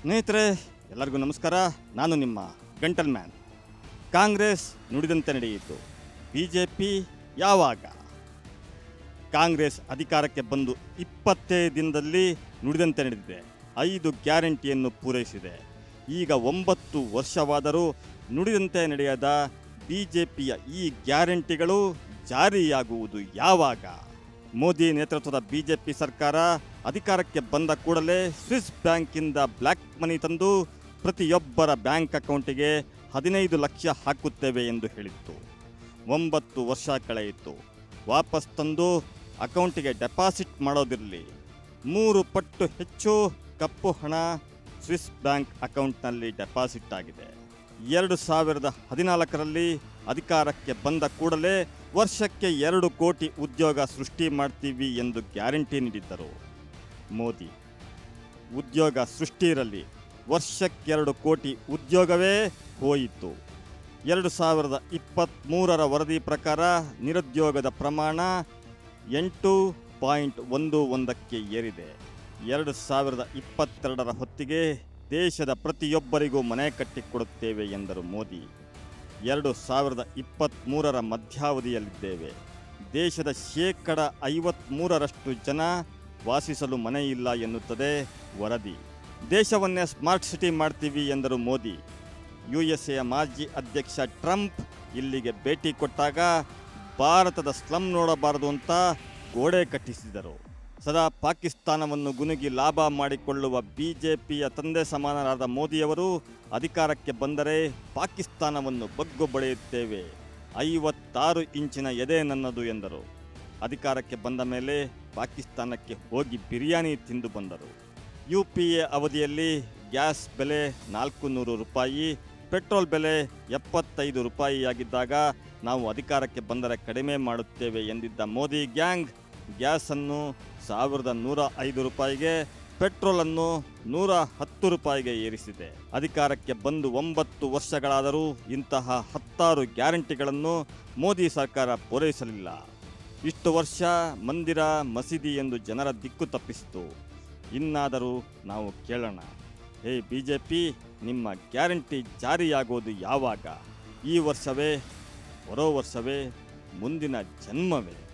ಸ್ನೇಹಿತರೆ ಎಲ್ಲರಿಗೂ ನಮಸ್ಕಾರ ನಾನು ನಿಮ್ಮ ಗಂಟಲ್ ಮ್ಯಾನ್ ಕಾಂಗ್ರೆಸ್ ನುಡಿದಂತೆ ನಡೆಯಿತು ಬಿ ಜೆ ಪಿ ಯಾವಾಗ ಕಾಂಗ್ರೆಸ್ ಅಧಿಕಾರಕ್ಕೆ ಬಂದು ಇಪ್ಪತ್ತೇ ದಿನದಲ್ಲಿ ನುಡಿದಂತೆ ನಡೆದಿದೆ ಐದು ಗ್ಯಾರಂಟಿಯನ್ನು ಪೂರೈಸಿದೆ ಈಗ ಒಂಬತ್ತು ವರ್ಷವಾದರೂ ನುಡಿದಂತೆ ನಡೆಯದ ಬಿ ಜೆ ಪಿಯ ಈ ಗ್ಯಾರಂಟಿಗಳು ಜಾರಿಯಾಗುವುದು ಯಾವಾಗ ಮೋದಿ ನೇತೃತ್ವದ ಬಿಜೆಪಿ ಸರ್ಕಾರ ಅಧಿಕಾರಕ್ಕೆ ಬಂದ ಕೂಡಲೇ ಸ್ವಿಸ್ ಬ್ಯಾಂಕಿಂದ ಬ್ಲ್ಯಾಕ್ ಮನಿ ತಂದು ಪ್ರತಿಯೊಬ್ಬರ ಬ್ಯಾಂಕ್ ಅಕೌಂಟಿಗೆ ಹದಿನೈದು ಲಕ್ಷ ಹಾಕುತ್ತೇವೆ ಎಂದು ಹೇಳಿತ್ತು ಒಂಬತ್ತು ವರ್ಷ ಕಳೆಯಿತು ವಾಪಸ್ ತಂದು ಅಕೌಂಟಿಗೆ ಡೆಪಾಸಿಟ್ ಮಾಡೋದಿರಲಿ ಮೂರು ಪಟ್ಟು ಹೆಚ್ಚು ಕಪ್ಪು ಹಣ ಸ್ವಿಸ್ ಬ್ಯಾಂಕ್ ಅಕೌಂಟ್ನಲ್ಲಿ ಡೆಪಾಸಿಟ್ ಆಗಿದೆ ಎರಡು ಸಾವಿರದ ಹದಿನಾಲ್ಕರಲ್ಲಿ ಅಧಿಕಾರಕ್ಕೆ ಬಂದ ಕೂಡಲೇ ವರ್ಷಕ್ಕೆ ಎರಡು ಕೋಟಿ ಉದ್ಯೋಗ ಸೃಷ್ಟಿ ಮಾಡ್ತೀವಿ ಎಂದು ಗ್ಯಾರಂಟಿ ನೀಡಿದ್ದರು ಮೋದಿ ಉದ್ಯೋಗ ಸೃಷ್ಟಿ ಇರಲಿ ವರ್ಷಕ್ಕೆರಡು ಕೋಟಿ ಉದ್ಯೋಗವೇ ಹೋಯಿತು ಎರಡು ಸಾವಿರದ ಇಪ್ಪತ್ತ್ಮೂರರ ವರದಿ ಪ್ರಕಾರ ನಿರುದ್ಯೋಗದ ಪ್ರಮಾಣ ಎಂಟು ಪಾಯಿಂಟ್ ಒಂದು ಒಂದಕ್ಕೆ ಏರಿದೆ ಎರಡು ಸಾವಿರದ ಇಪ್ಪತ್ತೆರಡರ ಹೊತ್ತಿಗೆ ದೇಶದ ಪ್ರತಿಯೊಬ್ಬರಿಗೂ ಮನೆ ಕಟ್ಟಿಕೊಡುತ್ತೇವೆ ಎಂದರು ಮೋದಿ ಎರಡು ಸಾವಿರದ ಇಪ್ಪತ್ತ್ಮೂರರ ಮಧ್ಯಾವಧಿಯಲ್ಲಿದ್ದೇವೆ ದೇಶದ ಶೇಕಡ ಐವತ್ತ್ಮೂರರಷ್ಟು ಜನ ವಾಸಿಸಲು ಮನೆ ಇಲ್ಲ ಎನ್ನುತ್ತದೆ ವರದಿ ದೇಶವನ್ನೇ ಸ್ಮಾರ್ಟ್ ಸಿಟಿ ಮಾಡ್ತೀವಿ ಎಂದರು ಮೋದಿ ಯು ಎಸ್ ಎಯ ಮಾಜಿ ಅಧ್ಯಕ್ಷ ಟ್ರಂಪ್ ಇಲ್ಲಿಗೆ ಭೇಟಿ ಕೊಟ್ಟಾಗ ಭಾರತದ ಸ್ಲಮ್ ನೋಡಬಾರದು ಅಂತ ಗೋಡೆ ಕಟ್ಟಿಸಿದರು ಸದಾ ಪಾಕಿಸ್ತಾನವನ್ನು ಗುನುಗಿ ಲಾಭ ಮಾಡಿಕೊಳ್ಳುವ ಬಿಜೆಪಿಯ ತಂದೆ ಸಮಾನರಾದ ಮೋದಿಯವರು ಅಧಿಕಾರಕ್ಕೆ ಬಂದರೆ ಪಾಕಿಸ್ತಾನವನ್ನು ಬಗ್ಗು ಬಡಿಯುತ್ತೇವೆ ಐವತ್ತಾರು ಇಂಚಿನ ಎದೆ ನನ್ನದು ಎಂದರು ಅಧಿಕಾರಕ್ಕೆ ಬಂದ ಮೇಲೆ ಪಾಕಿಸ್ತಾನಕ್ಕೆ ಹೋಗಿ ಬಿರಿಯಾನಿ ತಿಂದು ಬಂದರು ಯು ಪಿ ಎ ಅವಧಿಯಲ್ಲಿ ಗ್ಯಾಸ್ ಬೆಲೆ ನಾಲ್ಕು ನೂರು ರೂಪಾಯಿ ಪೆಟ್ರೋಲ್ ಬೆಲೆ ಎಪ್ಪತ್ತೈದು ರೂಪಾಯಿಯಾಗಿದ್ದಾಗ ನಾವು ಅಧಿಕಾರಕ್ಕೆ ಬಂದರೆ ಕಡಿಮೆ ಮಾಡುತ್ತೇವೆ ಎಂದಿದ್ದ ಮೋದಿ ಗ್ಯಾಂಗ್ ಗ್ಯಾಸನ್ನು ಸಾವಿರದ ನೂರ ಐದು ರೂಪಾಯಿಗೆ ಪೆಟ್ರೋಲನ್ನು ನೂರ ಹತ್ತು ರೂಪಾಯಿಗೆ ಏರಿಸಿದೆ ಅಧಿಕಾರಕ್ಕೆ ಬಂದು ಒಂಬತ್ತು ವರ್ಷಗಳಾದರೂ ಇಂತಹ ಹತ್ತಾರು ಗ್ಯಾರಂಟಿಗಳನ್ನು ಮೋದಿ ಸರ್ಕಾರ ಪೂರೈಸಲಿಲ್ಲ ಇಷ್ಟು ವರ್ಷ ಮಂದಿರ ಮಸೀದಿ ಎಂದು ಜನರ ದಿಕ್ಕು ತಪ್ಪಿಸಿತು ಇನ್ನಾದರೂ ನಾವು ಕೇಳೋಣ ಹೇ ಬಿ ಜೆ ಪಿ ನಿಮ್ಮ ಗ್ಯಾರಂಟಿ ಜಾರಿಯಾಗೋದು ಯಾವಾಗ ಈ ವರ್ಷವೇ ಬರೋ ವರ್ಷವೇ ಮುಂದಿನ ಜನ್ಮವೇ